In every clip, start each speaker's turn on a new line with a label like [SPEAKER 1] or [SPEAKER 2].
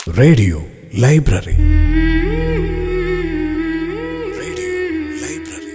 [SPEAKER 1] Radio library radio library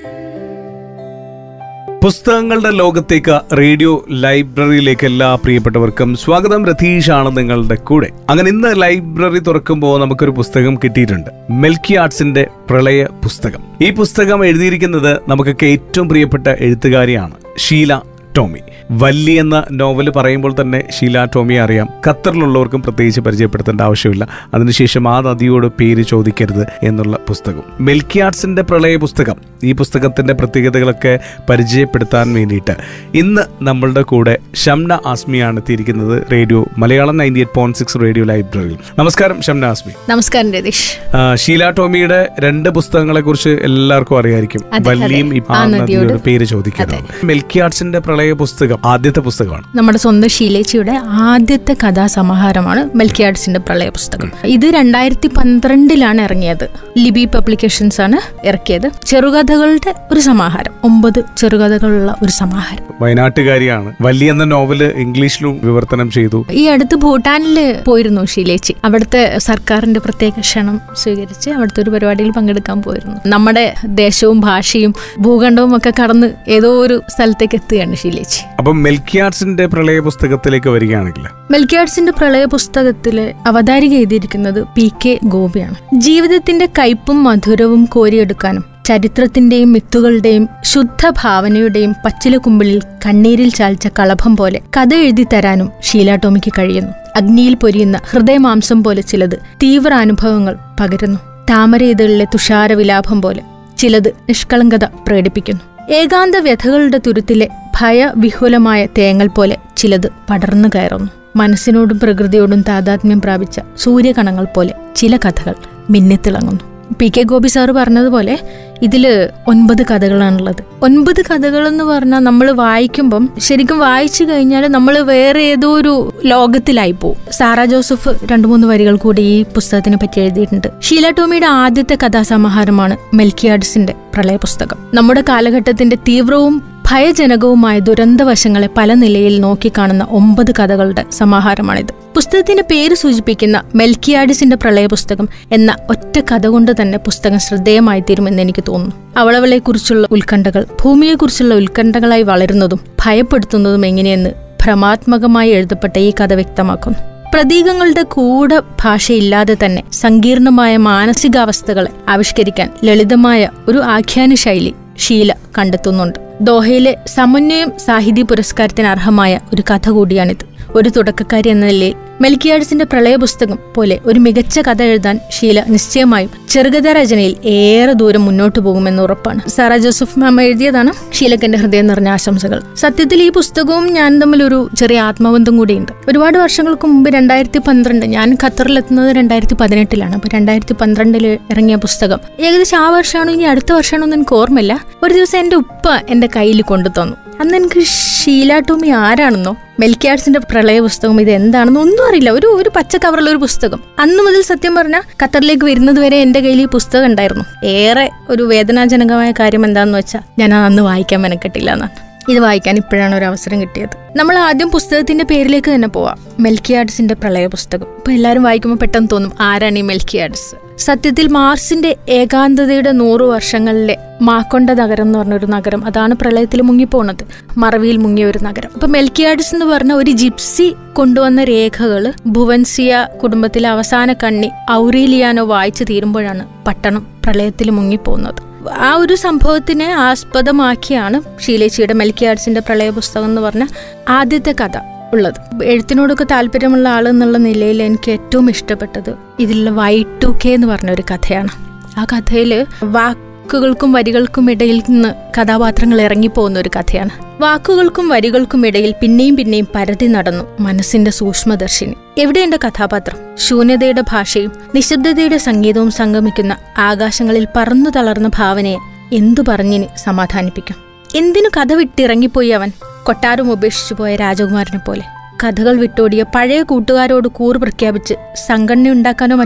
[SPEAKER 2] പുസ്തകങ്ങളുടെ ലോകത്തേക്ക് radio ലൈബ്രറിയിലേക്ക് എല്ലാ പ്രിയപ്പെട്ടവർക്കും സ്വാഗതം രതീഷാണ് നിങ്ങളുടെ കൂടെ അങ്ങനെ ഇന്ന് ലൈബ്രറി തുറക്കുമ്പോൾ നമുക്കൊരു പുസ്തകം കിട്ടിയിട്ടുണ്ട് മെൽക്കി ആർട്സിന്റെ പ്രളയ പുസ്തകം ഈ പുസ്തകം എഴുതിയിരിക്കുന്നത് നമുക്കൊക്കെ ഏറ്റവും പ്രിയപ്പെട്ട എഴുത്തുകാരിയാണ് ഷീല ടോമി വല്ലി എന്ന നോവൽ പറയുമ്പോൾ തന്നെ ഷീല ടോമിയെ അറിയാം ഖത്തറിലുള്ളവർക്കും പ്രത്യേകിച്ച് പരിചയപ്പെടുത്തേണ്ട ആവശ്യമില്ല അതിനുശേഷം ആ നദിയോട് പേര് ചോദിക്കരുത് എന്നുള്ള പുസ്തകം മെൽക്കി ആർട്സിന്റെ പ്രളയ പുസ്തകം ഈ പുസ്തകത്തിന്റെ പ്രത്യേകതകളൊക്കെ പരിചയപ്പെടുത്താൻ വേണ്ടിയിട്ട് ഇന്ന് നമ്മളുടെ കൂടെ ഷംന ആസ്മിയാണ് എത്തിയിരിക്കുന്നത് radio Malayalam ninety eight point six radio ലൈബ്രറിയിൽ നമസ്കാരം ഷംന ആസ്മി
[SPEAKER 3] നമസ്കാരം രതീഷ്
[SPEAKER 2] ആ, ഷീല ടോമിയുടെ രണ്ട് പുസ്തകങ്ങളെ കുറിച്ച് എല്ലാവർക്കും അറിയായിരിക്കും
[SPEAKER 3] അതെ,
[SPEAKER 2] വല്ലിയും
[SPEAKER 3] അതെ.
[SPEAKER 2] ഇപ്പൊ
[SPEAKER 3] ആ
[SPEAKER 2] നദിയോട്
[SPEAKER 3] നദിയോട്
[SPEAKER 2] പേര് ചോദിക്കുന്നത് മെൽക്കി ആർട്സിന്റെ പ്രളയ പുസ്തകം ആദ്യത്തെ പുസ്തകമാണ്
[SPEAKER 3] നമ്മുടെ സ്വന്തം ഷീലേച്ചിയുടെ ആദ്യത്തെ കഥാസമാഹാരമാണ് മെൽക്കിയാർഡ്സിന്റെ പ്രളയ പുസ്തകം ഇത് രണ്ടായിരത്തി പന്ത്രണ്ടിലാണ് ഇറങ്ങിയത് ലിബി പബ്ലിക്കേഷൻസ് ആണ് ഇറക്കിയത് ചെറുകഥകളുടെ ഒരു സമാഹാരം ഒമ്പത് ചെറുകഥകളുള്ള ഒരു സമാഹാരം
[SPEAKER 2] വയനാട്ടുകാരിയാണ് വല്ലി എന്ന നോവല് ഇംഗ്ലീഷിലും വിവർത്തനം ചെയ്തു
[SPEAKER 3] ഈ അടുത്ത് ഭൂട്ടാനില് പോയിരുന്നു ഷീലേച്ചി അവിടുത്തെ സർക്കാരിന്റെ പ്രത്യേക ക്ഷണം സ്വീകരിച്ച് അവിടുത്തെ ഒരു പരിപാടിയിൽ പങ്കെടുക്കാൻ പോയിരുന്നു നമ്മുടെ ദേശവും ഭാഷയും ഭൂഖണ്ഡവും ഒക്കെ കടന്ന് ഏതോ ഒരു സ്ഥലത്തേക്ക് എത്തുകയാണ് ഷീലേച്ചി
[SPEAKER 2] അപ്പം മെൽക്കി ആർട്സിന്റെ പ്രളയ പുസ്തകത്തിലേക്ക് വരികയാണെങ്കിൽ
[SPEAKER 3] മെൽക്കിയാർട്സിന്റെ പ്രളയ പുസ്തകത്തില് അവതാരിക എഴുതിയിരിക്കുന്നത് പി കെ ഗോപിയാണ് ജീവിതത്തിന്റെ കയ്പും മധുരവും കോരിയെടുക്കാനും ചരിത്രത്തിന്റെയും മിത്തുകളുടെയും ശുദ്ധ ഭാവനയുടെയും പച്ചിലക്കുമ്പിളിൽ കണ്ണീരിൽ ചാൽച്ച കളഭം പോലെ കഥ എഴുതി തരാനും ഷീല ടോമിക്ക് കഴിയുന്നു അഗ്നിയിൽ പൊരിയുന്ന ഹൃദയമാംസം പോലെ ചിലത് തീവ്ര അനുഭവങ്ങൾ പകരുന്നു താമര ഇതളിലെ തുഷാര വിലാപം പോലെ ചിലത് നിഷ്കളങ്കത പ്രകടിപ്പിക്കുന്നു ഏകാന്ത വ്യഥകളുടെ തുരുത്തിലെ ഭയവിഹുലമായ തേങ്ങൽ പോലെ ചിലത് പടർന്നു കയറുന്നു മനസ്സിനോടും പ്രകൃതിയോടും താതാത്മ്യം പ്രാപിച്ച സൂര്യകണങ്ങൾ പോലെ ചില കഥകൾ മിന്നിത്തിളങ്ങുന്നു പി കെ ഗോപി സാറ് പറഞ്ഞതുപോലെ ഇതില് ഒൻപത് കഥകളാണുള്ളത് ഒൻപത് കഥകൾ എന്ന് പറഞ്ഞാൽ നമ്മൾ വായിക്കുമ്പം ശരിക്കും വായിച്ചു കഴിഞ്ഞാൽ നമ്മൾ വേറെ ഏതോ ഒരു ലോകത്തിലായി പോകും സാറാ ജോസഫ് രണ്ടു മൂന്ന് വരികൾ കൂടി ഈ പുസ്തകത്തിനെ പറ്റി എഴുതിയിട്ടുണ്ട് ഷീല ടോമിയുടെ ആദ്യത്തെ കഥാസമാഹാരമാണ് മെൽക്കിയാഡ്സിന്റെ പ്രളയ പുസ്തകം നമ്മുടെ കാലഘട്ടത്തിന്റെ തീവ്രവും ഭയജനകവുമായ ദുരന്തവശങ്ങളെ പല നിലയിൽ നോക്കിക്കാണുന്ന ഒമ്പത് കഥകളുടെ സമാഹാരമാണിത് പുസ്തകത്തിന്റെ പേര് സൂചിപ്പിക്കുന്ന മെൽക്കിയാഡിസിന്റെ പ്രളയ പുസ്തകം എന്ന ഒറ്റ കഥ കൊണ്ട് തന്നെ പുസ്തകം ശ്രദ്ധേയമായി തീരുമെന്ന് എനിക്ക് തോന്നുന്നു അവളവളെക്കുറിച്ചുള്ള ഉത്കണ്ഠകൾ ഭൂമിയെക്കുറിച്ചുള്ള ഉത്കണ്ഠകളായി വളരുന്നതും ഭയപ്പെടുത്തുന്നതും എങ്ങനെയെന്ന് ഭ്രമാത്മകമായി എഴുതപ്പെട്ട ഈ കഥ വ്യക്തമാക്കുന്നു പ്രതീകങ്ങളുടെ കൂടെ ഭാഷയില്ലാതെ തന്നെ സങ്കീർണമായ മാനസികാവസ്ഥകളെ ആവിഷ്കരിക്കാൻ ലളിതമായ ഒരു ആഖ്യാന ശൈലി ഷീല കണ്ടെത്തുന്നുണ്ട് ദോഹയിലെ സമന്വയം സാഹിത്യ പുരസ്കാരത്തിന് അർഹമായ ഒരു കഥ കൂടിയാണിത് ഒരു തുടക്കക്കാരി എന്ന നിലയിൽ മെൽക്കിയാഡ്സിന്റെ പ്രളയ പുസ്തകം പോലെ ഒരു മികച്ച കഥ എഴുതാൻ ഷീല നിശ്ചയമായും ചെറുകഥ രചനയിൽ ഏറെ ദൂരം മുന്നോട്ട് പോകുമെന്ന് ഉറപ്പാണ് സാറ ജോസഫ് മാം എഴുതിയതാണ് ഷീലക്ക് എന്റെ ഹൃദയം നിറഞ്ഞ ആശംസകൾ സത്യത്തിൽ ഈ പുസ്തകവും ഞാൻ തമ്മിൽ ഒരു ചെറിയ ആത്മബന്ധം കൂടിയുണ്ട് ഒരുപാട് വർഷങ്ങൾക്ക് മുമ്പ് രണ്ടായിരത്തി പന്ത്രണ്ട് ഞാൻ ഖത്തറിലെത്തുന്നത് രണ്ടായിരത്തി പതിനെട്ടിലാണ് അപ്പൊ രണ്ടായിരത്തി പന്ത്രണ്ടിൽ ഇറങ്ങിയ പുസ്തകം ഏകദേശം ആ വർഷമാണോ ഇനി അടുത്ത വർഷമാണോ എന്ന് എനിക്ക് ഓർമ്മയില്ല ഒരു ദിവസം എന്റെ ഉപ്പ എന്റെ കയ്യിൽ കൊണ്ടു തന്നു അന്ന് എനിക്ക് ഷീല ടോമി ആരാണെന്നോ മെൽക്കിയാർട്സിന്റെ പ്രളയ പുസ്തകം ഇത് എന്താണെന്നോ ഒന്നും അറിയില്ല ഒരു ഒരു പച്ച കവറിലുള്ള ഒരു പുസ്തകം അന്ന് മുതൽ സത്യം പറഞ്ഞാൽ ഖത്തറിലേക്ക് വരുന്നത് വരെ എന്റെ കയ്യിൽ ഈ പുസ്തകം ഉണ്ടായിരുന്നു ഏറെ ഒരു വേദനാജനകമായ കാര്യം എന്താണെന്ന് വെച്ചാൽ ഞാൻ അത് അന്ന് വായിക്കാൻ മെനക്കെട്ടില്ല എന്നാണ് ഇത് വായിക്കാൻ ഇപ്പോഴാണ് ഒരു അവസരം കിട്ടിയത് നമ്മൾ ആദ്യം പുസ്തകത്തിന്റെ പേരിലേക്ക് തന്നെ പോവാം മെൽക്കിയാഡ്സിന്റെ പ്രളയ പുസ്തകം ഇപ്പൊ എല്ലാവരും വായിക്കുമ്പോൾ പെട്ടെന്ന് തോന്നും ആരാണ് ഈ മെൽക്കിയാഡ്സ് സത്യത്തിൽ മാർസിന്റെ ഏകാന്തതയുടെ നൂറു വർഷങ്ങളിലെ മാക്കൊണ്ട നഗരം എന്ന് പറഞ്ഞ ഒരു നഗരം അതാണ് പ്രളയത്തിൽ മുങ്ങിപ്പോണത് മറവിയിൽ മുങ്ങിയ ഒരു നഗരം അപ്പൊ മെൽക്കിയാഡ്സ് എന്ന് പറഞ്ഞ ഒരു ജിപ്സി കൊണ്ടുവന്ന രേഖകൾ ഭുവൻസിയ കുടുംബത്തിലെ അവസാന കണ്ണി ഔറീലിയാനോ വായിച്ചു തീരുമ്പോഴാണ് പട്ടണം പ്രളയത്തിൽ മുങ്ങിപ്പോകുന്നത് ആ ഒരു സംഭവത്തിനെ ആസ്പദമാക്കിയാണ് ഷീലേച്ചിയുടെ മെൽക്കിയാഡ്സിന്റെ പ്രളയ പുസ്തകം എന്ന് പറഞ്ഞ ആദ്യത്തെ കഥ ഉള്ളത് എഴുത്തിനോടൊക്കെ താല്പര്യമുള്ള ആൾ എന്നുള്ള നിലയിൽ എനിക്ക് ഏറ്റവും ഇഷ്ടപ്പെട്ടത് ഇതിലുള്ള വൈ ടു കെ എന്ന് പറഞ്ഞ ഒരു കഥയാണ് ആ കഥയിൽ വാക്കുകൾക്കും വരികൾക്കും ഇടയിൽ നിന്ന് കഥാപാത്രങ്ങൾ ഇറങ്ങിപ്പോകുന്ന ഒരു കഥയാണ് വാക്കുകൾക്കും വരികൾക്കും ഇടയിൽ പിന്നെയും പിന്നെയും പരതി നടന്നു മനസ്സിന്റെ സൂക്ഷ്മദർശിനി എവിടെ എന്റെ കഥാപാത്രം ശൂന്യതയുടെ ഭാഷയും നിശബ്ദതയുടെ സംഗീതവും സംഗമിക്കുന്ന ആകാശങ്ങളിൽ പറന്നു തളർന്ന ഭാവനയെ എന്തു പറഞ്ഞിനി സമാധാനിപ്പിക്കും എന്തിനു കഥ വിട്ടിറങ്ങിപ്പോയി അവൻ കൊട്ടാരം ഉപേക്ഷിച്ചു പോയ രാജകുമാരനെ പോലെ കഥകൾ വിട്ടോടിയ പഴയ കൂട്ടുകാരോട് കൂറ് പ്രഖ്യാപിച്ച് സംഘടന ഉണ്ടാക്കാനോ മറ്റോ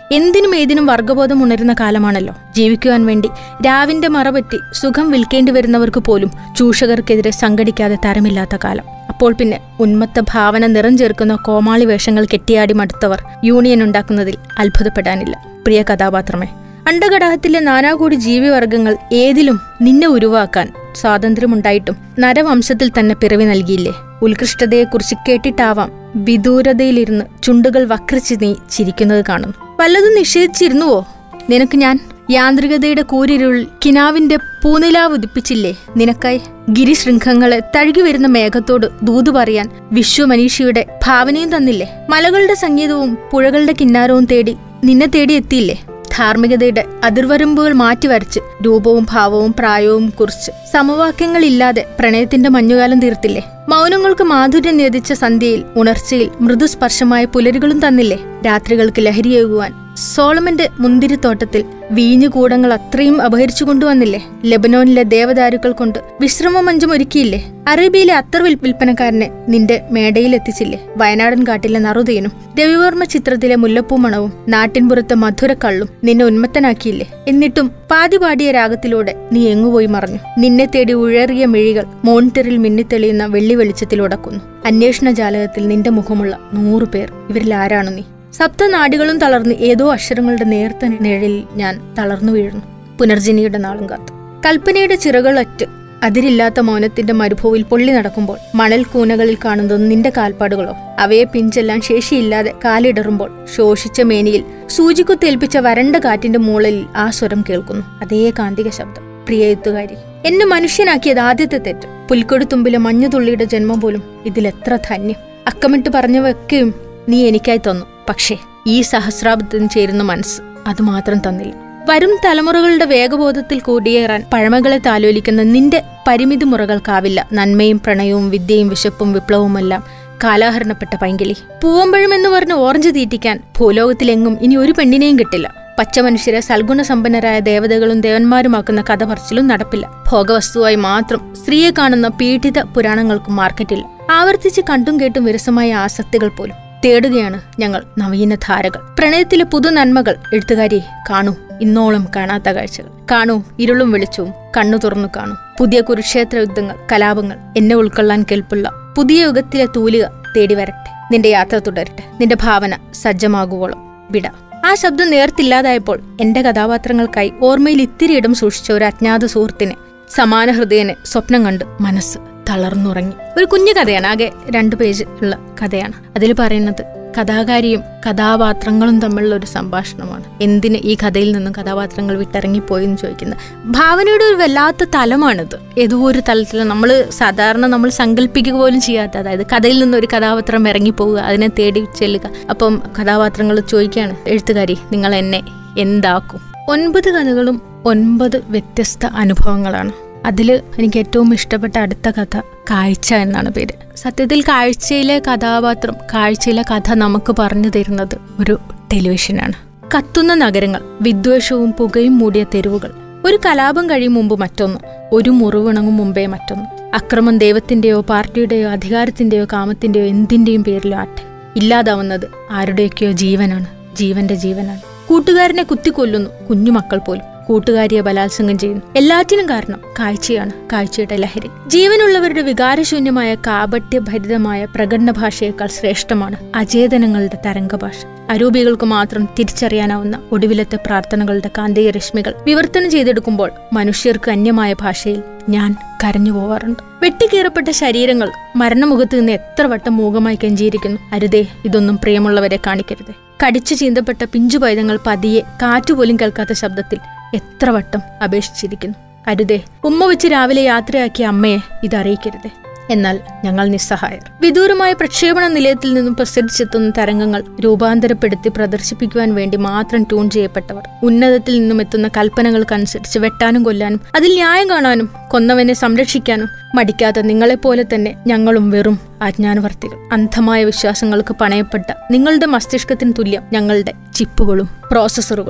[SPEAKER 3] എന്തിനും ഏതിനും വർഗബോധം ഉണരുന്ന കാലമാണല്ലോ ജീവിക്കുവാൻ വേണ്ടി രാവിന്റെ മറപറ്റി സുഖം വിൽക്കേണ്ടി വരുന്നവർക്ക് പോലും ചൂഷകർക്കെതിരെ സംഘടിക്കാതെ തരമില്ലാത്ത കാലം അപ്പോൾ പിന്നെ ഉന്മത്ത ഭാവന നിറം ചേർക്കുന്ന കോമാളി വേഷങ്ങൾ കെട്ടിയാടി മടുത്തവർ യൂണിയൻ ഉണ്ടാക്കുന്നതിൽ അത്ഭുതപ്പെടാനില്ല പ്രിയ കഥാപാത്രമേ അണ്ടഘടകത്തിലെ നാനാകൂടി ജീവിവർഗങ്ങൾ ഏതിലും നിന്നെ ഉരുവാക്കാൻ സ്വാതന്ത്ര്യമുണ്ടായിട്ടും നരവംശത്തിൽ തന്നെ പിറവി നൽകിയില്ലേ ഉത്കൃഷ്ടതയെക്കുറിച്ച് കേട്ടിട്ടാവാം വിദൂരതയിലിരുന്ന് ചുണ്ടുകൾ വക്രിച്ച് നീ ചിരിക്കുന്നത് കാണുന്നു വല്ലതും നിഷേധിച്ചിരുന്നുവോ നിനക്ക് ഞാൻ യാന്ത്രികതയുടെ കൂരിരുൾ കിനാവിന്റെ പൂനിലാവ് ഉദിപ്പിച്ചില്ലേ നിനക്കായി ഗിരിശൃംഖങ്ങളെ തഴുകി വരുന്ന മേഘത്തോട് ദൂതു പറയാൻ വിശ്വമനീഷിയുടെ ഭാവനയും തന്നില്ലേ മലകളുടെ സംഗീതവും പുഴകളുടെ കിന്നാരവും തേടി നിന്നെ തേടി എത്തിയില്ലേ ധാർമ്മികതയുടെ അതിർവരമ്പുകൾ മാറ്റിവരച്ച് രൂപവും ഭാവവും പ്രായവും കുറിച്ച് സമവാക്യങ്ങളില്ലാതെ പ്രണയത്തിന്റെ മഞ്ഞുകാലം തീർത്തില്ലേ മൗനങ്ങൾക്ക് മാധുര്യം നേദിച്ച സന്ധ്യയിൽ ഉണർച്ചയിൽ മൃദുസ്പർശമായ പുലരുകളും തന്നില്ലേ രാത്രികൾക്ക് ലഹരിയേകുവാൻ സോളമന്റെ മുന്തിരിത്തോട്ടത്തിൽ വീഞ്ഞുകൂടങ്ങൾ അത്രയും അപഹരിച്ചു കൊണ്ടുവന്നില്ലേ ലെബനോനിലെ ദേവദാരുക്കൾ കൊണ്ട് വിശ്രമമഞ്ചം ഒരുക്കിയില്ലേ അറേബ്യയിലെ അത്തർ വിൽ- വിൽപ്പനക്കാരനെ നിന്റെ മേടയിൽ എത്തിച്ചില്ലേ വയനാടൻ കാട്ടിലെ നറുതേനും രവിവർമ്മ ചിത്രത്തിലെ മുല്ലപ്പൂ മണവും നാട്ടിൻപുറത്തെ മധുരക്കള്ളും നിന്നെ ഉന്മത്തനാക്കിയില്ലേ എന്നിട്ടും പാതി പാടിയ രാഗത്തിലൂടെ നീ എങ്ങുപോയി മറഞ്ഞു നിന്നെ തേടി ഉഴറിയ മിഴികൾ മോണിറ്ററിൽ മിന്നിത്തെളിയുന്ന വെള്ളി വെളിച്ചത്തിൽ ഉടക്കുന്നു അന്വേഷണ ജാലകത്തിൽ നിന്റെ മുഖമുള്ള നൂറു പേർ ഇവരിൽ ആരാണ് നീ സപ്തനാടികളും തളർന്ന് ഏതോ അക്ഷരങ്ങളുടെ നേർത്ത നിഴലിൽ ഞാൻ തളർന്നു വീഴുന്നു പുനർജനിയുടെ നാളും കാത്ത് കൽപ്പനയുടെ ചിറകളറ്റ് അതിരില്ലാത്ത മൗനത്തിന്റെ മരുഭൂവിൽ പൊള്ളി നടക്കുമ്പോൾ മണൽ കൂനകളിൽ കാണുന്നത് നിന്റെ കാൽപ്പാടുകളോ അവയെ പിഞ്ചെല്ലാൻ ശേഷിയില്ലാതെ കാലിടറുമ്പോൾ ശോഷിച്ച മേനിയിൽ സൂചിക്കുത്തേൽപ്പിച്ച വരണ്ട കാറ്റിന്റെ മൂളലിൽ ആ സ്വരം കേൾക്കുന്നു അതേ കാന്തിക ശബ്ദം പ്രിയ എഴുത്തുകാരി എന്നെ മനുഷ്യനാക്കിയത് ആദ്യത്തെ തെറ്റ് പുൽക്കൊടിത്തുമ്പിലെ മഞ്ഞുതുള്ളിയുടെ ജന്മം പോലും ഇതിലെത്ര ധന്യം അക്കമിട്ട് പറഞ്ഞവയൊക്കെയും നീ എനിക്കായി തന്നു പക്ഷേ ഈ സഹസ്രാബ്ദത്തിന് ചേരുന്ന മനസ്സ് അത് മാത്രം തന്നില്ല വരും തലമുറകളുടെ വേഗബോധത്തിൽ കൂടിയേറാൻ പഴമകളെ താലോലിക്കുന്ന നിന്റെ പരിമിതി മുറകൾക്കാവില്ല നന്മയും പ്രണയവും വിദ്യയും വിശപ്പും വിപ്ലവവുമെല്ലാം കാലാഹരണപ്പെട്ട പൈങ്കിളി പൂവമ്പഴം എന്ന് പറഞ്ഞ് ഓറഞ്ച് തീറ്റിക്കാൻ ഭൂലോകത്തിലെങ്ങും ഇനി ഒരു പെണ്ണിനെയും കിട്ടില്ല പച്ചമനുഷ്യരെ സൽഗുണസമ്പന്നരായ ദേവതകളും ദേവന്മാരുമാക്കുന്ന കഥ പറച്ചിലും നടപ്പില്ല ഭോഗവസ്തുവായി മാത്രം സ്ത്രീയെ കാണുന്ന പീഡിത പുരാണങ്ങൾക്കും മാർക്കറ്റില്ല ആവർത്തിച്ച് കണ്ടും കേട്ടും വിരസമായ ആസക്തികൾ പോലും തേടുകയാണ് ഞങ്ങൾ നവീന ധാരകൾ പ്രണയത്തിലെ പുതു നന്മകൾ എഴുത്തുകാരി കാണൂ ഇന്നോളം കാണാത്ത കാഴ്ചകൾ കാണൂ ഇരുളും വെളിച്ചവും കണ്ണു തുറന്നു കാണൂ പുതിയ കുരുക്ഷേത്ര യുദ്ധങ്ങൾ കലാപങ്ങൾ എന്നെ ഉൾക്കൊള്ളാൻ കെൽപ്പുള്ള പുതിയ യുഗത്തിലെ തൂലിക തേടി വരട്ടെ നിന്റെ യാത്ര തുടരട്ടെ നിന്റെ ഭാവന സജ്ജമാകുവോളം വിട ആ ശബ്ദം നേർത്തില്ലാതായപ്പോൾ എന്റെ കഥാപാത്രങ്ങൾക്കായി ഓർമ്മയിൽ ഇത്തിരി ഇടം സൂക്ഷിച്ച ഒരു അജ്ഞാത സുഹൃത്തിനെ സമാന ഹൃദയനെ സ്വപ്നം കണ്ട് മനസ്സ് തളർന്നുറങ്ങി ഒരു കുഞ്ഞു കഥയാണ് ആകെ രണ്ടു പേജ് ഉള്ള കഥയാണ് അതിൽ പറയുന്നത് കഥാകാരിയും കഥാപാത്രങ്ങളും തമ്മിലുള്ള ഒരു സംഭാഷണമാണ് എന്തിന് ഈ കഥയിൽ നിന്നും കഥാപാത്രങ്ങൾ വിട്ടിറങ്ങിപ്പോയി എന്ന് ചോദിക്കുന്നത് ഭാവനയുടെ ഒരു വല്ലാത്ത തലമാണിത് ഏതോ ഒരു തലത്തിൽ നമ്മൾ സാധാരണ നമ്മൾ സങ്കല്പിക്കുക പോലും ചെയ്യാത്ത അതായത് കഥയിൽ നിന്ന് ഒരു കഥാപാത്രം ഇറങ്ങിപ്പോവുക അതിനെ തേടി ചെല്ലുക അപ്പം കഥാപാത്രങ്ങൾ ചോദിക്കുകയാണ് എഴുത്തുകാരി നിങ്ങൾ എന്നെ എന്താക്കും ഒൻപത് കഥകളും ഒൻപത് വ്യത്യസ്ത അനുഭവങ്ങളാണ് അതിൽ എനിക്ക് ഏറ്റവും ഇഷ്ടപ്പെട്ട അടുത്ത കഥ കാഴ്ച എന്നാണ് പേര് സത്യത്തിൽ കാഴ്ചയിലെ കഥാപാത്രം കാഴ്ചയിലെ കഥ നമുക്ക് പറഞ്ഞു തരുന്നത് ഒരു ടെലിവിഷനാണ് കത്തുന്ന നഗരങ്ങൾ വിദ്വേഷവും പുകയും മൂടിയ തെരുവുകൾ ഒരു കലാപം കഴിയും മുമ്പ് മറ്റൊന്ന് ഒരു മുറിവിണങ്ങും മുമ്പേ മറ്റൊന്ന് അക്രമം ദൈവത്തിന്റെയോ പാർട്ടിയുടെയോ അധികാരത്തിന്റെയോ കാമത്തിന്റെയോ എന്തിന്റെയും പേരിലോ ആട്ടെ ഇല്ലാതാവുന്നത് ആരുടെയൊക്കെയോ ജീവനാണ് ജീവന്റെ ജീവനാണ് കൂട്ടുകാരനെ കുത്തിക്കൊല്ലുന്നു കുഞ്ഞുമക്കൾ പോലും കൂട്ടുകാരിയെ ബലാത്സംഗം ചെയ്യുന്നു എല്ലാറ്റിനും കാരണം കാഴ്ചയാണ് കാഴ്ചയുടെ ലഹരി ജീവനുള്ളവരുടെ വികാരശൂന്യമായ കാപട്യഭരിതമായ പ്രകടന ഭാഷയേക്കാൾ ശ്രേഷ്ഠമാണ് അചേതനങ്ങളുടെ തരംഗഭാഷ അരൂപികൾക്ക് മാത്രം തിരിച്ചറിയാനാവുന്ന ഒടുവിലത്തെ പ്രാർത്ഥനകളുടെ കാന്തിക രശ്മികൾ വിവർത്തനം ചെയ്തെടുക്കുമ്പോൾ മനുഷ്യർക്ക് അന്യമായ ഭാഷയിൽ ഞാൻ കരഞ്ഞു പോവാറുണ്ട് വെട്ടിക്കീറപ്പെട്ട ശരീരങ്ങൾ മരണമുഖത്ത് നിന്ന് എത്ര വട്ടം മൂകമായി കെഞ്ചിയിരിക്കുന്നു അരുതേ ഇതൊന്നും പ്രിയമുള്ളവരെ കാണിക്കരുതേ കടിച്ചു ചീന്തപ്പെട്ട പിഞ്ചു പൈതങ്ങൾ പതിയെ കാറ്റുപോലും കേൾക്കാത്ത ശബ്ദത്തിൽ എത്ര വട്ടം അപേക്ഷിച്ചിരിക്കുന്നു അരുതേ ഉമ്മ വെച്ച് രാവിലെ യാത്രയാക്കിയ അമ്മയെ ഇതറിയിക്കരുതേ എന്നാൽ ഞങ്ങൾ നിസ്സഹായർ വിദൂരമായ പ്രക്ഷേപണ നിലയത്തിൽ നിന്നും പ്രസരിച്ചെത്തുന്ന തരംഗങ്ങൾ രൂപാന്തരപ്പെടുത്തി പ്രദർശിപ്പിക്കുവാൻ വേണ്ടി മാത്രം ട്യൂൺ ചെയ്യപ്പെട്ടവർ ഉന്നതത്തിൽ നിന്നും എത്തുന്ന കൽപ്പനകൾക്കനുസരിച്ച് വെട്ടാനും കൊല്ലാനും അതിൽ ന്യായം കാണാനും കൊന്നവനെ സംരക്ഷിക്കാനും മടിക്കാത്ത നിങ്ങളെപ്പോലെ തന്നെ ഞങ്ങളും വെറും അജ്ഞാനവർത്തികൾ അന്ധമായ വിശ്വാസങ്ങൾക്ക് പണയപ്പെട്ട നിങ്ങളുടെ മസ്തിഷ്കത്തിന് തുല്യം ഞങ്ങളുടെ ചിപ്പുകളും പ്രോസസ്സറുകളും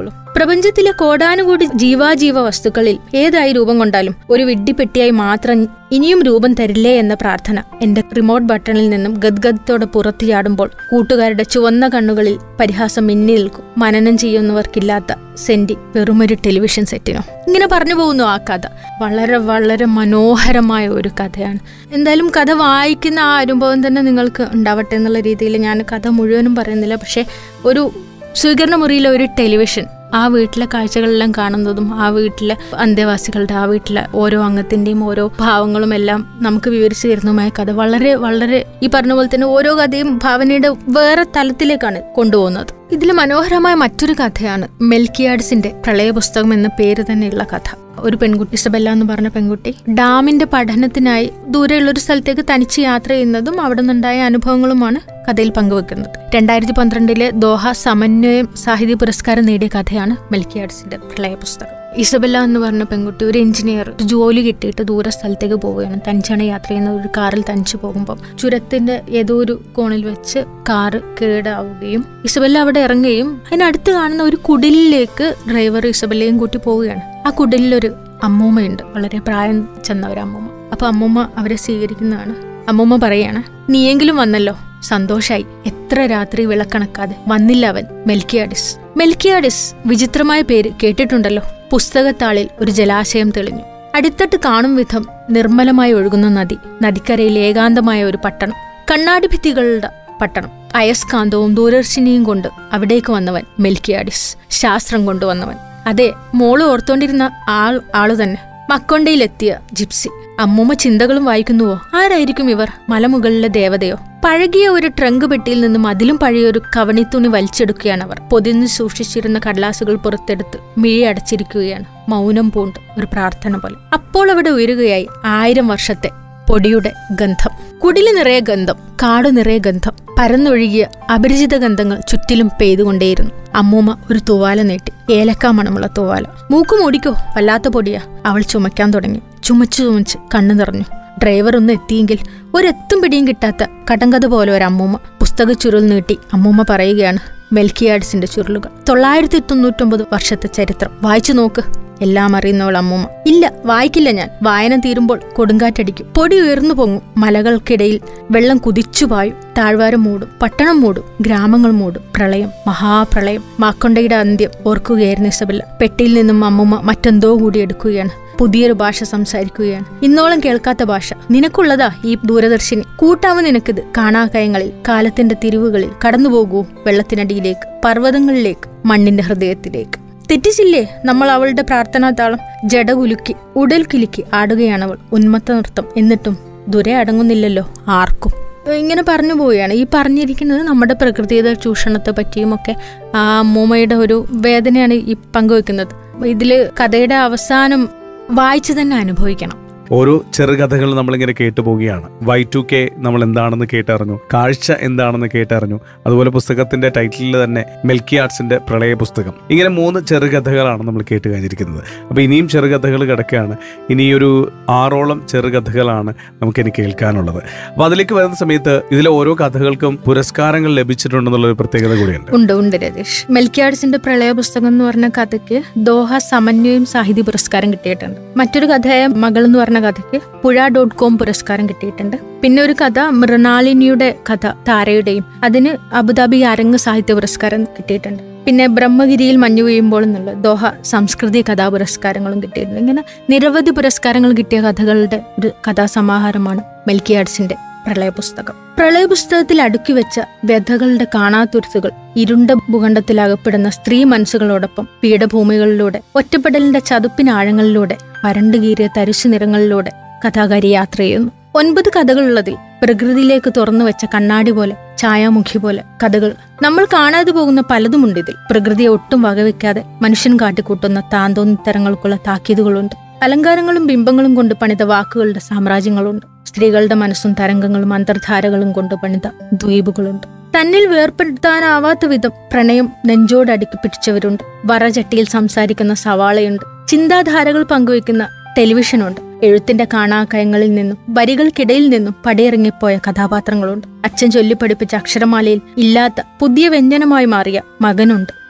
[SPEAKER 3] പ്രപഞ്ചത്തിലെ കോടാനുകൂടി ജീവാജീവ വസ്തുക്കളിൽ ഏതായി രൂപം കൊണ്ടാലും ഒരു വിഡ്ഢിപ്പെട്ടിയായി മാത്രം ഇനിയും രൂപം തരില്ലേ എന്ന പ്രാർത്ഥന എന്റെ റിമോട്ട് ബട്ടണിൽ നിന്നും ഗദ്ഗദത്തോടെ പുറത്തു ചാടുമ്പോൾ കൂട്ടുകാരുടെ ചുവന്ന കണ്ണുകളിൽ പരിഹാസം മിന്നി നിൽക്കും മനനം ചെയ്യുന്നവർക്കില്ലാത്ത സെന്റി വെറുമൊരു ടെലിവിഷൻ സെറ്റിനോ ഇങ്ങനെ പറഞ്ഞു പോകുന്നു ആ കഥ വളരെ വളരെ മനോഹരമായ ഒരു കഥയാണ് എന്തായാലും കഥ വായിക്കുന്ന ആ അനുഭവം തന്നെ നിങ്ങൾക്ക് ഉണ്ടാവട്ടെ എന്നുള്ള രീതിയിൽ ഞാൻ കഥ മുഴുവനും പറയുന്നില്ല പക്ഷേ ഒരു സ്വീകരണ മുറിയിലെ ഒരു ടെലിവിഷൻ ആ വീട്ടിലെ കാഴ്ചകളെല്ലാം കാണുന്നതും ആ വീട്ടിലെ അന്തേവാസികളുടെ ആ വീട്ടിലെ ഓരോ അംഗത്തിന്റെയും ഓരോ ഭാവങ്ങളും എല്ലാം നമുക്ക് വിവരിച്ചു തരുന്നതുമായ കഥ വളരെ വളരെ ഈ പറഞ്ഞ പോലെ തന്നെ ഓരോ കഥയും ഭാവനയുടെ വേറെ തലത്തിലേക്കാണ് കൊണ്ടുപോകുന്നത് ഇതിൽ മനോഹരമായ മറ്റൊരു കഥയാണ് മെൽക്കിയാഡ്സിന്റെ പ്രളയ പുസ്തകം എന്ന പേര് തന്നെയുള്ള കഥ ഒരു പെൺകുട്ടി ഇസബെല്ല എന്ന് പറഞ്ഞ പെൺകുട്ടി ഡാമിന്റെ പഠനത്തിനായി ദൂരെയുള്ള ഒരു സ്ഥലത്തേക്ക് തനിച്ച് യാത്ര ചെയ്യുന്നതും അവിടെ നിന്നുണ്ടായ അനുഭവങ്ങളുമാണ് കഥയിൽ പങ്കുവെക്കുന്നത് രണ്ടായിരത്തി പന്ത്രണ്ടിലെ ദോഹ സമന്വയം സാഹിത്യ പുരസ്കാരം നേടിയ കഥയാണ് മെൽക്കിയാഡ്സിന്റെ പ്രളയ പുസ്തകം ഇസബെല്ല എന്ന് പറഞ്ഞ പെൺകുട്ടി ഒരു എഞ്ചിനീയർ ജോലി കിട്ടിയിട്ട് ദൂര സ്ഥലത്തേക്ക് പോവുകയാണ് തനിച്ചാണ് യാത്ര ചെയ്യുന്നത് ഒരു കാറിൽ തനിച്ച് പോകുമ്പോൾ ചുരത്തിന്റെ ഏതോ ഒരു കോണിൽ വെച്ച് കാറ് കേടാവുകയും ഇസബെല്ല അവിടെ ഇറങ്ങുകയും അതിനടുത്ത് കാണുന്ന ഒരു കുടിലിലേക്ക് ഡ്രൈവർ ഇസബെല്ലയും കൂട്ടി പോവുകയാണ് ആ കുടിലൊരു അമ്മൂമ്മയുണ്ട് വളരെ പ്രായം ചെന്ന ഒരു അമ്മൂമ്മ അപ്പൊ അമ്മൂമ്മ അവരെ സ്വീകരിക്കുന്നതാണ് അമ്മൂമ്മ പറയാണ് നീയെങ്കിലും വന്നല്ലോ സന്തോഷായി എത്ര രാത്രി വിളക്കണക്കാതെ വന്നില്ല അവൻ മെൽക്കിയാഡിസ് മെൽക്കിയാഡിസ് വിചിത്രമായ പേര് കേട്ടിട്ടുണ്ടല്ലോ പുസ്തകത്താളിൽ ഒരു ജലാശയം തെളിഞ്ഞു അടിത്തട്ട് കാണും വിധം നിർമ്മലമായി ഒഴുകുന്ന നദി നദിക്കരയിൽ ഏകാന്തമായ ഒരു പട്ടണം കണ്ണാടി ഭിത്തികളുടെ പട്ടണം അയസ്കാന്തവും ദൂരദർശിനിയും കൊണ്ട് അവിടേക്ക് വന്നവൻ മെൽക്കിയാഡിസ് ശാസ്ത്രം കൊണ്ടുവന്നവൻ അതെ മോള് ഓർത്തോണ്ടിരുന്ന ആൾ ആളു തന്നെ മക്കൊണ്ടയിലെത്തിയ ജിപ്സി അമ്മൂമ്മ ചിന്തകളും വായിക്കുന്നുവോ ആരായിരിക്കും ഇവർ മലമുകളിലെ ദേവതയോ പഴകിയ ഒരു ട്രങ്ക് പെട്ടിയിൽ നിന്നും അതിലും പഴയ ഒരു കവണിത്തുണി വലിച്ചെടുക്കുകയാണ് അവർ പൊതിഞ്ഞു സൂക്ഷിച്ചിരുന്ന കടലാസുകൾ പുറത്തെടുത്ത് മിഴി അടച്ചിരിക്കുകയാണ് മൗനം പൂണ്ട് ഒരു പ്രാർത്ഥന പോലെ അപ്പോൾ അവിടെ ഉയരുകയായി ആയിരം വർഷത്തെ പൊടിയുടെ ഗന്ധം കുടില് നിറയെ ഗന്ധം കാട് നിറയെ ഗന്ധം പരന്നൊഴുകിയ അപരിചിത ഗന്ധങ്ങൾ ചുറ്റിലും പെയ്തുകൊണ്ടേയിരുന്നു അമ്മൂമ്മ ഒരു തൂവാല നീട്ടി ഏലക്കാ മണമുള്ള തൂവാല മൂക്ക് മൂടിക്കോ വല്ലാത്ത പൊടിയാ അവൾ ചുമക്കാൻ തുടങ്ങി ചുമച്ചു ചുമച്ച് കണ്ണു നിറഞ്ഞു ഡ്രൈവർ ഒന്ന് എത്തിയെങ്കിൽ ഒരെത്തും പിടിയും കിട്ടാത്ത കടങ്കഥ പോലെ ഒരു അമ്മൂമ്മ പുസ്തക ചുരുൾ നീട്ടി അമ്മൂമ്മ പറയുകയാണ് മെൽക്കിയാഡ്സിന്റെ ചുരുളുകൾ തൊള്ളായിരത്തി തൊണ്ണൂറ്റൊമ്പത് വർഷത്തെ ചരിത്രം വായിച്ചു നോക്ക് എല്ലാം അറിയുന്നവൾ അമ്മൂമ്മ ഇല്ല വായിക്കില്ല ഞാൻ വായന തീരുമ്പോൾ കൊടുങ്കാറ്റടിക്കും പൊടി ഉയർന്നു പൊങ്ങും മലകൾക്കിടയിൽ വെള്ളം കുതിച്ചു പായും താഴ്വാരം മൂടും പട്ടണം മൂടും ഗ്രാമങ്ങൾ മൂടും പ്രളയം മഹാപ്രളയം മാക്കൊണ്ടയുടെ അന്ത്യം ഓർക്കുകയായിരുന്നു ഇസബല്ല പെട്ടിയിൽ നിന്നും അമ്മൂമ്മ മറ്റെന്തോ കൂടി എടുക്കുകയാണ് പുതിയൊരു ഭാഷ സംസാരിക്കുകയാണ് ഇന്നോളം കേൾക്കാത്ത ഭാഷ നിനക്കുള്ളതാ ഈ ദൂരദർശിനി കൂട്ടാവ് നിനക്കിത് കാണാകയങ്ങളിൽ കാലത്തിന്റെ തിരിവുകളിൽ കടന്നുപോകൂ വെള്ളത്തിനടിയിലേക്ക് പർവ്വതങ്ങളിലേക്ക് മണ്ണിന്റെ ഹൃദയത്തിലേക്ക് തെറ്റിച്ചില്ലേ നമ്മൾ അവളുടെ പ്രാർത്ഥനാ താളം ജട കുലുക്കി ഉടൽ കിലുക്കി ആടുകയാണവൾ ഉന്മത്ത നൃത്തം എന്നിട്ടും ദുരെ അടങ്ങുന്നില്ലല്ലോ ആർക്കും ഇങ്ങനെ പറഞ്ഞു പോവുകയാണ് ഈ പറഞ്ഞിരിക്കുന്നത് നമ്മുടെ പ്രകൃതിയുടെ ചൂഷണത്തെ പറ്റിയുമൊക്കെ ആ അമ്മൂമ്മയുടെ ഒരു വേദനയാണ് ഈ പങ്കുവെക്കുന്നത് ഇതില് കഥയുടെ അവസാനം വായിച്ചു തന്നെ അനുഭവിക്കണം
[SPEAKER 2] ഓരോ ചെറുകഥകൾ നമ്മളിങ്ങനെ കേട്ടു പോവുകയാണ് വൈ ടു കെ നമ്മൾ എന്താണെന്ന് കേട്ടറിഞ്ഞു കാഴ്ച എന്താണെന്ന് കേട്ടറിഞ്ഞു അതുപോലെ പുസ്തകത്തിന്റെ ടൈറ്റിലിൽ തന്നെ മെൽക്കി ആർട്സിന്റെ പ്രളയ പുസ്തകം ഇങ്ങനെ മൂന്ന് ചെറുകഥകളാണ് നമ്മൾ കേട്ട് കഴിഞ്ഞിരിക്കുന്നത് അപ്പൊ ഇനിയും ചെറുകഥകൾ കിടക്കുകയാണ് ഇനിയൊരു ആറോളം ചെറുകഥകളാണ് നമുക്കിനി കേൾക്കാനുള്ളത് അപ്പൊ അതിലേക്ക് വരുന്ന സമയത്ത് ഇതിലെ ഓരോ കഥകൾക്കും പുരസ്കാരങ്ങൾ ലഭിച്ചിട്ടുണ്ടെന്നുള്ള ഒരു പ്രത്യേകത കൂടിയുണ്ട്
[SPEAKER 3] ഉണ്ട് ഉണ്ട് രതീഷ് മെൽക്കിയാഡ്സിന്റെ പ്രളയ പുസ്തകം എന്ന് പറഞ്ഞ കഥയ്ക്ക് ദോഹ സമന്വയം സാഹിത്യ പുരസ്കാരം കിട്ടിയിട്ടുണ്ട് മറ്റൊരു കഥയായ മകൾ എന്ന് പറഞ്ഞ കഥയ്ക്ക് പുഴ ഡോട്ട് കോം പുരസ്കാരം കിട്ടിയിട്ടുണ്ട് പിന്നെ ഒരു കഥ മൃണാളിനിയുടെ കഥ താരയുടെയും അതിന് അബുദാബി അരങ്ങ് സാഹിത്യ പുരസ്കാരം കിട്ടിയിട്ടുണ്ട് പിന്നെ ബ്രഹ്മഗിരിയിൽ മഞ്ഞു വീഴുമ്പോൾ എന്നുള്ള ദോഹ സംസ്കൃതി കഥാ പുരസ്കാരങ്ങളും കിട്ടിയിട്ടുണ്ട് ഇങ്ങനെ നിരവധി പുരസ്കാരങ്ങൾ കിട്ടിയ കഥകളുടെ ഒരു കഥാസമാഹാരമാണ് മെൽക്കിയാഡ്സിന്റെ പ്രളയ പുസ്തകം പ്രളയ പുസ്തകത്തിൽ അടുക്കി വെച്ച വ്യഥകളുടെ കാണാത്തുരുത്തുകൾ ഇരുണ്ട ഭൂഖണ്ഡത്തിലകപ്പെടുന്ന സ്ത്രീ മനസ്സുകളോടൊപ്പം പീഠഭൂമികളിലൂടെ ഒറ്റപ്പെടലിന്റെ ചതുപ്പിനാഴങ്ങളിലൂടെ വരണ്ടുകീറിയ തരിശു നിറങ്ങളിലൂടെ കഥാകാരി യാത്ര ചെയ്യുന്നു ഒൻപത് കഥകളുള്ളതിൽ പ്രകൃതിയിലേക്ക് തുറന്നു വെച്ച കണ്ണാടി പോലെ ഛായാമുഖി പോലെ കഥകൾ നമ്മൾ കാണാതെ പോകുന്ന പലതുമുണ്ട് ഇതിൽ പ്രകൃതിയെ ഒട്ടും വകവെക്കാതെ മനുഷ്യൻ കാട്ടിക്കൂട്ടുന്ന താന്തോന്നിത്തരങ്ങൾക്കുള്ള താക്കീതുകളുണ്ട് അലങ്കാരങ്ങളും ബിംബങ്ങളും കൊണ്ട് പണിത വാക്കുകളുടെ സാമ്രാജ്യങ്ങളുണ്ട് സ്ത്രീകളുടെ മനസ്സും തരംഗങ്ങളും അന്തർധാരകളും കൊണ്ട് പണിത ദ്വീപുകളുണ്ട് തന്നിൽ വേർപ്പെടുത്താനാവാത്ത വിധം പ്രണയം നെഞ്ചോട് അടുക്കി പിടിച്ചവരുണ്ട് വറചട്ടിയിൽ സംസാരിക്കുന്ന സവാളയുണ്ട് ചിന്താധാരകൾ പങ്കുവെക്കുന്ന ടെലിവിഷനുണ്ട് എഴുത്തിന്റെ കാണാക്കയങ്ങളിൽ നിന്നും വരികൾക്കിടയിൽ നിന്നും പടിയിറങ്ങിപ്പോയ കഥാപാത്രങ്ങളുണ്ട് അച്ഛൻ ചൊല്ലിപ്പഠിപ്പിച്ച അക്ഷരമാലയിൽ ഇല്ലാത്ത പുതിയ വ്യഞ്ജനമായി മാറിയ മകനുണ്ട്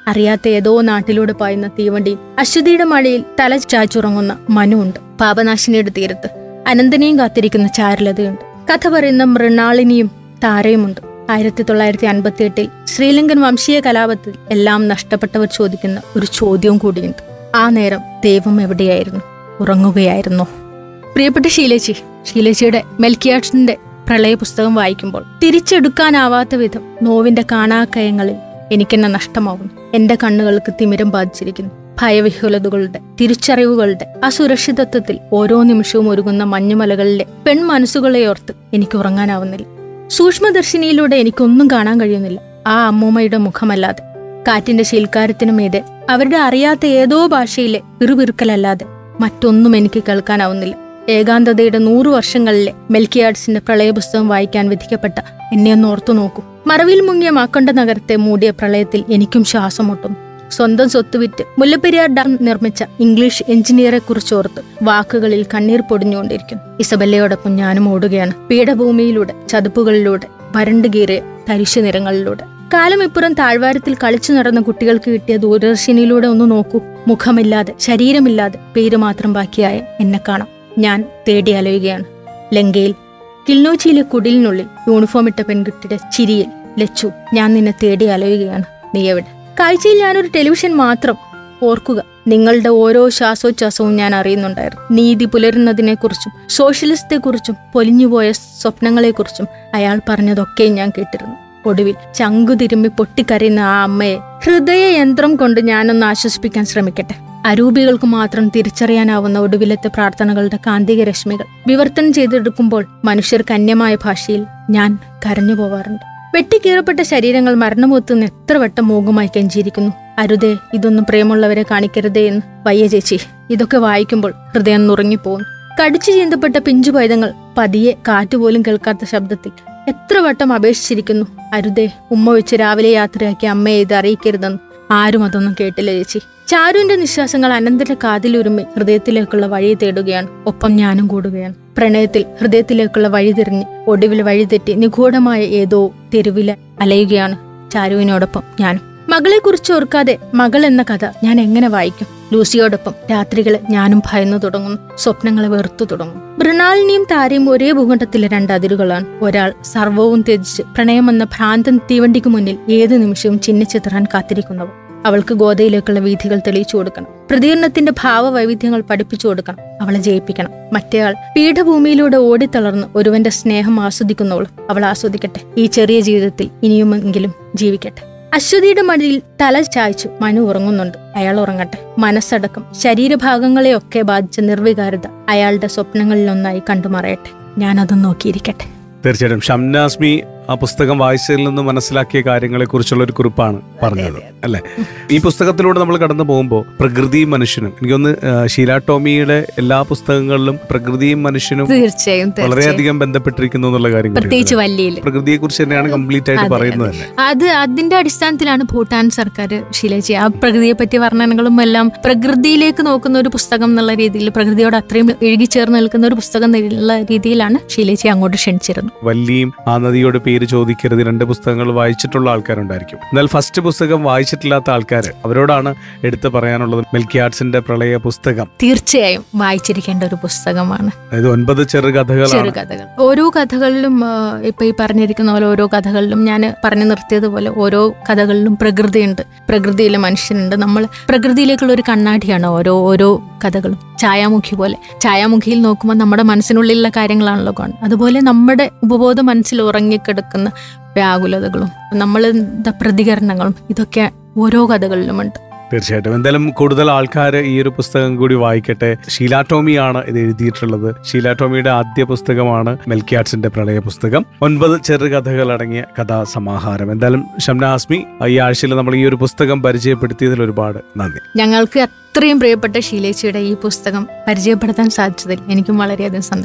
[SPEAKER 3] അറിയാത്ത ഏതോ നാട്ടിലൂടെ പായുന്ന തീവണ്ടിയും അശ്വതിയുടെ മഴയിൽ തല ചാച്ചുറങ്ങുന്ന മനുവുണ്ട് പാപനാശിനിയുടെ തീരത്ത് അനന്തനെയും കാത്തിരിക്കുന്ന ചാരുലതയുണ്ട് കഥ പറയുന്ന മൃണാളിനിയും താരയുമുണ്ട് ആയിരത്തി തൊള്ളായിരത്തി അൻപത്തി എട്ടിൽ ശ്രീലങ്കൻ വംശീയ കലാപത്തിൽ എല്ലാം നഷ്ടപ്പെട്ടവർ ചോദിക്കുന്ന ഒരു ചോദ്യവും കൂടിയുണ്ട് ആ നേരം ദൈവം എവിടെയായിരുന്നു ഉറങ്ങുകയായിരുന്നോ പ്രിയപ്പെട്ട ശീലേച്ചി ശീലേച്ചിയുടെ മെൽക്കിയാട്സിന്റെ പ്രളയ പുസ്തകം വായിക്കുമ്പോൾ തിരിച്ചെടുക്കാനാവാത്ത വിധം നോവിന്റെ കാണാക്കയങ്ങളിൽ എനിക്കെന്നെ നഷ്ടമാവുന്നു എന്റെ കണ്ണുകൾക്ക് തിമിരം ബാധിച്ചിരിക്കുന്നു ഭയവിഹുലതകളുടെ തിരിച്ചറിവുകളുടെ അസുരക്ഷിതത്വത്തിൽ ഓരോ നിമിഷവും ഒരുങ്ങുന്ന മഞ്ഞുമലകളിലെ പെൺമനസ്സുകളെ ഓർത്ത് എനിക്ക് ഉറങ്ങാനാവുന്നില്ല സൂക്ഷ്മദർശിനിയിലൂടെ എനിക്കൊന്നും കാണാൻ കഴിയുന്നില്ല ആ അമ്മൂമ്മയുടെ മുഖമല്ലാതെ കാറ്റിന്റെ ശീൽക്കാരത്തിനു മീതെ അവരുടെ അറിയാത്ത ഏതോ ഭാഷയിലെ പിറുപിറുക്കലല്ലാതെ മറ്റൊന്നും എനിക്ക് കേൾക്കാനാവുന്നില്ല ഏകാന്തതയുടെ നൂറു വർഷങ്ങളിലെ മെൽക്കിയാർഡ്സിന്റെ പ്രളയപുസ്തകം വായിക്കാൻ വിധിക്കപ്പെട്ട എന്നെ ഒന്ന് ഓർത്തു നോക്കൂ മറവിൽ മുങ്ങിയ മാക്കൊണ്ട നഗരത്തെ മൂടിയ പ്രളയത്തിൽ എനിക്കും ശ്വാസം മുട്ടുന്നു സ്വന്തം സ്വത്ത് വിറ്റ് മുല്ലപ്പെരിയാർ ഡാം നിർമ്മിച്ച ഇംഗ്ലീഷ് എഞ്ചിനീയറെ കുറിച്ചോർത്ത് വാക്കുകളിൽ കണ്ണീർ പൊടിഞ്ഞുകൊണ്ടിരിക്കുന്നു ഇസബല്ലയോടൊപ്പം ഞാനും ഓടുകയാണ് പീഠഭൂമിയിലൂടെ ചതുപ്പുകളിലൂടെ വരണ്ടു കീറിയ തരിശു നിറങ്ങളിലൂടെ കാലമിപ്പുറം താഴ്വാരത്തിൽ കളിച്ചു നടന്ന കുട്ടികൾക്ക് കിട്ടിയ ദൂരദർശിനിയിലൂടെ ഒന്ന് നോക്കൂ മുഖമില്ലാതെ ശരീരമില്ലാതെ പേര് മാത്രം ബാക്കിയായ എന്നെ കാണാം ഞാൻ തേടി അലയുകയാണ് ലങ്കയിൽ കിൽനോച്ചിയിലെ കുടിലിനുള്ളിൽ യൂണിഫോം ഇട്ട പെൺകുട്ടിയുടെ ചിരിയിൽ ലച്ചു ഞാൻ നിന്നെ തേടി അലയുകയാണ് നീ എവിടെ കാഴ്ചയിൽ ഞാനൊരു ടെലിവിഷൻ മാത്രം ഓർക്കുക നിങ്ങളുടെ ഓരോ ശ്വാസോച്ഛ്വാസവും ഞാൻ അറിയുന്നുണ്ടായിരുന്നു നീതി പുലരുന്നതിനെക്കുറിച്ചും സോഷ്യലിസത്തെക്കുറിച്ചും പൊലിഞ്ഞുപോയ സ്വപ്നങ്ങളെക്കുറിച്ചും അയാൾ പറഞ്ഞതൊക്കെ ഞാൻ കേട്ടിരുന്നു ഒടുവിൽ ചങ്കു തിരുമ്മി പൊട്ടിക്കരയുന്ന ആ അമ്മയെ ഹൃദയയന്ത്രം കൊണ്ട് ഞാനൊന്ന് ആശ്വസിപ്പിക്കാൻ ശ്രമിക്കട്ടെ അരൂപികൾക്ക് മാത്രം തിരിച്ചറിയാനാവുന്ന ഒടുവിലത്തെ പ്രാർത്ഥനകളുടെ കാന്തിക രശ്മികൾ വിവർത്തനം ചെയ്തെടുക്കുമ്പോൾ മനുഷ്യർക്ക് അന്യമായ ഭാഷയിൽ ഞാൻ കരഞ്ഞു പോവാറുണ്ട് വെട്ടിക്കീറപ്പെട്ട ശരീരങ്ങൾ മരണമുത്തുന്ന എത്ര വട്ടം മൂകുമായി കെഞ്ചിയിരിക്കുന്നു അരുതേ ഇതൊന്നും പ്രേമുള്ളവരെ കാണിക്കരുതേ എന്ന് വയ്യ ചേച്ചി ഇതൊക്കെ വായിക്കുമ്പോൾ ഹൃദയം നുറങ്ങിപ്പോകുന്നു കടിച്ചു ചീന്തപ്പെട്ട പിഞ്ചു പൈതങ്ങൾ പതിയെ കാറ്റുപോലും കേൾക്കാത്ത ശബ്ദത്തിൽ എത്ര വട്ടം അപേക്ഷിച്ചിരിക്കുന്നു അരുതേ ഉമ്മ വെച്ച് രാവിലെ യാത്രയാക്കി അമ്മയെ ഇത് അറിയിക്കരുതെന്ന് ആരും അതൊന്നും കേട്ടില്ല ചേച്ചി ചാരുവിന്റെ നിശ്വാസങ്ങൾ അനന്തന്റെ കാതിലുരുമ്മി ഹൃദയത്തിലേക്കുള്ള വഴി തേടുകയാണ് ഒപ്പം ഞാനും കൂടുകയാണ് പ്രണയത്തിൽ ഹൃദയത്തിലേക്കുള്ള വഴി തിരിഞ്ഞ് ഒടുവിൽ വഴിതെറ്റി നിഗൂഢമായ ഏതോ തെരുവില് അലയുകയാണ് ചാരുവിനോടൊപ്പം ഞാനും മകളെ കുറിച്ച് ഓർക്കാതെ മകൾ എന്ന കഥ ഞാൻ എങ്ങനെ വായിക്കും ലൂസിയോടൊപ്പം രാത്രികളെ ഞാനും ഭയന്നു തുടങ്ങുന്നു സ്വപ്നങ്ങളെ വെറുത്തു തുടങ്ങും മൃണാലിനിയും താരയും ഒരേ ഭൂഖണ്ഡത്തിലെ രണ്ട് അതിരുകളാണ് ഒരാൾ സർവവും ത്യജിച്ച് പ്രണയമെന്ന ഭ്രാന്തൻ തീവണ്ടിക്ക് മുന്നിൽ ഏത് നിമിഷവും ചിഹ്നിച്ചിത്രാൻ കാത്തിരിക്കുന്നവർ അവൾക്ക് ഗോതയിലേക്കുള്ള വീഥികൾ തെളിയിച്ചു കൊടുക്കണം പ്രതികരണത്തിന്റെ ഭാവവൈവിധ്യങ്ങൾ പഠിപ്പിച്ചു കൊടുക്കണം അവളെ ജയിപ്പിക്കണം മറ്റേയാൾ പീഠഭൂമിയിലൂടെ ഓടിത്തളർന്ന് ഒരുവന്റെ സ്നേഹം ആസ്വദിക്കുന്നവളും അവൾ ആസ്വദിക്കട്ടെ ഈ ചെറിയ ജീവിതത്തിൽ ഇനിയുമെങ്കിലും ജീവിക്കട്ടെ അശ്വതിയുടെ മടിയിൽ തല ചായ്ച്ചു മനു ഉറങ്ങുന്നുണ്ട് അയാൾ ഉറങ്ങട്ടെ മനസ്സടക്കം ശരീരഭാഗങ്ങളെയൊക്കെ ബാധിച്ച നിർവികാരത അയാളുടെ സ്വപ്നങ്ങളിലൊന്നായി കണ്ടുമറയട്ടെ ഞാനത് നോക്കിയിരിക്കട്ടെ
[SPEAKER 2] തീർച്ചയായിട്ടും ഷംനാസ്മി ആ പുസ്തകം വായിച്ചതിൽ നിന്ന് മനസ്സിലാക്കിയ കാര്യങ്ങളെ കുറിച്ചുള്ള ഒരു കുറിപ്പാണ് പറഞ്ഞത് അല്ലെ ഈ പുസ്തകത്തിലൂടെ നമ്മൾ കടന്നു പോകുമ്പോൾ പ്രകൃതിയും മനുഷ്യനും എനിക്കൊന്ന് ഷീല ടോമിയുടെ എല്ലാ പുസ്തകങ്ങളിലും പ്രകൃതിയും മനുഷ്യനും
[SPEAKER 3] തീർച്ചയായും തീർച്ചയായും
[SPEAKER 2] വളരെയധികം ബന്ധപ്പെട്ടിരിക്കുന്നു എന്നുള്ള കാര്യം
[SPEAKER 3] പ്രത്യേകിച്ച് വല്യയിൽ
[SPEAKER 2] പ്രകൃതിയെ കുറിച്ച് തന്നെയാണ് കംപ്ലീറ്റ് ആയിട്ട്
[SPEAKER 3] അതെ,
[SPEAKER 2] പറയുന്നത് തന്നെ
[SPEAKER 3] അത് അതിന്റെ അടിസ്ഥാനത്തിലാണ് ഭൂട്ടാൻ സർക്കാർ ശീലിച്ചത് ആ പ്രകൃതിയെ പറ്റി വർണ്ണനകളും എല്ലാം പ്രകൃതിയിലേക്ക് നോക്കുന്ന ഒരു പുസ്തകം എന്നുള്ള രീതിയിൽ പ്രകൃതിയോട് അത്രയും ഇഴുകിച്ചേർന്ന് നിൽക്കുന്ന ഒരു പുസ്തകം എന്നുള്ള രീതിയിലാണ് ശീലേച്ചി അങ്ങോട്ട് ക്ഷണിച്ചിരുന്നത്
[SPEAKER 2] വല്ലിയും ആ നദിയോട് പേര് ചോദിക്കരുത് രണ്ട് പുസ്തകങ്ങൾ വായിച്ചിട്ടുള്ള ആൾക്കാരുണ്ടായിരിക്കും എന്നാൽ ഫസ്റ്റ് പുസ്തകം വായിച്ചിട്ടില്ലാത്ത ആൾക്കാർ അവരോടാണ് എടുത്തു പറയാനുള്ളത് മിൽക്കി ആർട്സിന്റെ പ്രളയ പുസ്തകം
[SPEAKER 3] തീർച്ചയായും വായിച്ചിരിക്കേണ്ട ഒരു പുസ്തകമാണ്
[SPEAKER 2] അതായത് ഒൻപത് ചെറുകഥകളാണ്
[SPEAKER 3] ചെറുകഥകൾ ഓരോ കഥകളിലും ആ, ഇപ്പൊ ഈ പറഞ്ഞിരിക്കുന്ന പോലെ ഓരോ കഥകളിലും ഞാൻ പറഞ്ഞു നിർത്തിയതുപോലെ ഓരോ കഥകളിലും പ്രകൃതിയുണ്ട് പ്രകൃതിയിലെ മനുഷ്യനുണ്ട് നമ്മൾ പ്രകൃതിയിലേക്കുള്ള ഒരു കണ്ണാടിയാണ് ഓരോ ഓരോ കഥകളും ഛായാമുഖി പോലെ ഛായാമുഖിയിൽ നോക്കുമ്പോൾ നമ്മുടെ മനസ്സിനുള്ളിലുള്ള കാര്യങ്ങളാണല്ലോ കാണുന്നത് അതുപോലെ നമ്മുടെ ഉപബോധ മനസ്സിൽ ഉറങ്ങിക്കിടക്കുന്ന വ്യാകുലതകളും നമ്മൾ പ്രതികരണങ്ങളും ഇതൊക്കെ ഓരോ കഥകളിലുമുണ്ട്
[SPEAKER 2] തീർച്ചയായിട്ടും എന്തായാലും കൂടുതൽ ആൾക്കാർ ഈ ഒരു പുസ്തകം കൂടി വായിക്കട്ടെ ഷീല ടോമിയാണ് ഇത് എഴുതിയിട്ടുള്ളത് ഷീല ടോമിയുടെ ആദ്യ പുസ്തകമാണ് മെൽക്കിയാട്സിന്റെ പ്രളയ പുസ്തകം ഒൻപത് ചെറുകഥകൾ അടങ്ങിയ കഥാസമാഹാരം എന്തായാലും ഷംന ആസ്മി ഈ ആഴ്ചയിൽ നമ്മൾ ഈ ഒരു പുസ്തകം പരിചയപ്പെടുത്തിയതിൽ ഒരുപാട് നന്ദി
[SPEAKER 3] ഞങ്ങൾക്ക് അത്രയും പ്രിയപ്പെട്ട ശീലേച്ചിയുടെ ഈ പുസ്തകം പരിചയപ്പെടുത്താൻ സാധിച്ചതിൽ എനിക്കും വളരെയധികം സന്തോഷം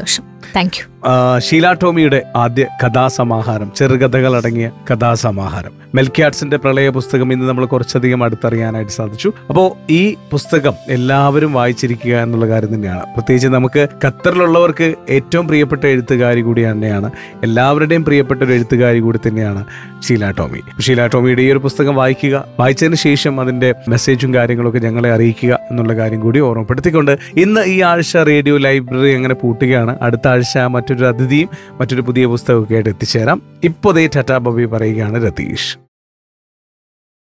[SPEAKER 3] താങ്ക് യു
[SPEAKER 2] ആ, ഷീല ടോമിയുടെ ആദ്യ കഥാസമാഹാരം ചെറുകഥകൾ അടങ്ങിയ കഥാസമാഹാരം മെൽക്യാട്സിന്റെ പ്രളയ പുസ്തകം ഇന്ന് നമ്മൾ കുറച്ചധികം അടുത്തറിയാനായിട്ട് സാധിച്ചു അപ്പോൾ ഈ പുസ്തകം എല്ലാവരും വായിച്ചിരിക്കുക എന്നുള്ള കാര്യം തന്നെയാണ് പ്രത്യേകിച്ച് നമുക്ക് ഖത്തറിലുള്ളവർക്ക് ഏറ്റവും പ്രിയപ്പെട്ട എഴുത്തുകാരി കൂടി തന്നെയാണ് എല്ലാവരുടെയും പ്രിയപ്പെട്ട ഒരു എഴുത്തുകാരി കൂടി തന്നെയാണ് ഷീല ടോമി ഷീല ടോമിയുടെ ഈ ഒരു പുസ്തകം വായിക്കുക വായിച്ചതിന് ശേഷം അതിന്റെ മെസ്സേജും കാര്യങ്ങളൊക്കെ ഞങ്ങളെ അറിയിക്കുക എന്നുള്ള കാര്യം കൂടി ഓർമ്മപ്പെടുത്തിക്കൊണ്ട് ഇന്ന് ഈ ആഴ്ച റേഡിയോ ലൈബ്രറി അങ്ങനെ പൂട്ടുകയാണ് അടുത്ത ആഴ്ച മറ്റൊരു അതിഥിയും മറ്റൊരു പുതിയ പുസ്തകമൊക്കെ ആയിട്ട് എത്തിച്ചേരാം ഇപ്പോൾ ദേ ടാറ്റാ ബബി പറയുകയാണ് രതീഷ്